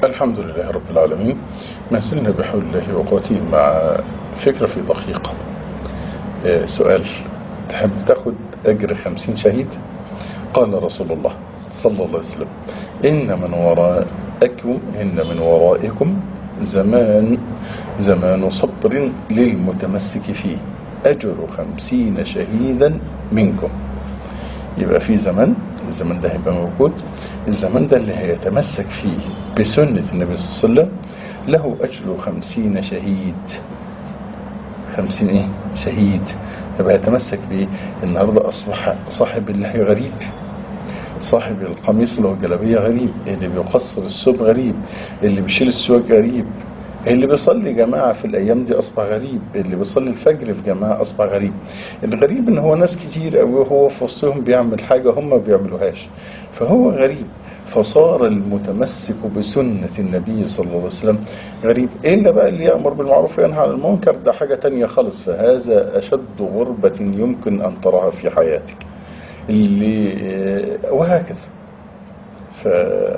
الحمد لله رب العالمين ما زلنا بحول الله وقوته مع فكرة في دقيقة آه، سؤال تحب تاخد أجر خمسين شهيد قال رسول الله صلى الله عليه وسلم إن من وراءكم إن من ورائكم زمان زمان صبر للمتمسك فيه أجر خمسين شهيدا منكم يبقى في زمان الزمان ده هيبقى موجود الزمان ده اللي هيتمسك فيه بسنة النبي صلى الله عليه وسلم له أجر خمسين شهيد خمسين ايه شهيد يبقى يتمسك بيه النهاردة أصبح صاحب اللحية غريب صاحب القميص اللي هو الجلابية غريب اللي بيقصر الثوب غريب اللي بيشيل السواك غريب اللي بيصلي جماعة في الأيام دي أصبح غريب اللي بيصلي الفجر في جماعة أصبح غريب الغريب إن هو ناس كتير أوي وهو في وسطهم بيعمل حاجة هم ما بيعملوهاش فهو غريب فصار المتمسك بسنة النبي صلى الله عليه وسلم غريب إلا بقى اللي يأمر بالمعروف وينهى عن المنكر ده حاجة تانية خالص فهذا أشد غربة يمكن أن تراها في حياتك اللي وهكذا ف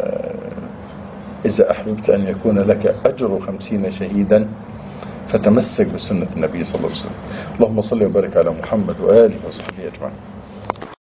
إذا أحببت أن يكون لك أجر خمسين شهيدا فتمسك بسنة النبي صلى الله عليه وسلم اللهم صل وبارك على محمد وآله وصحبه أجمعين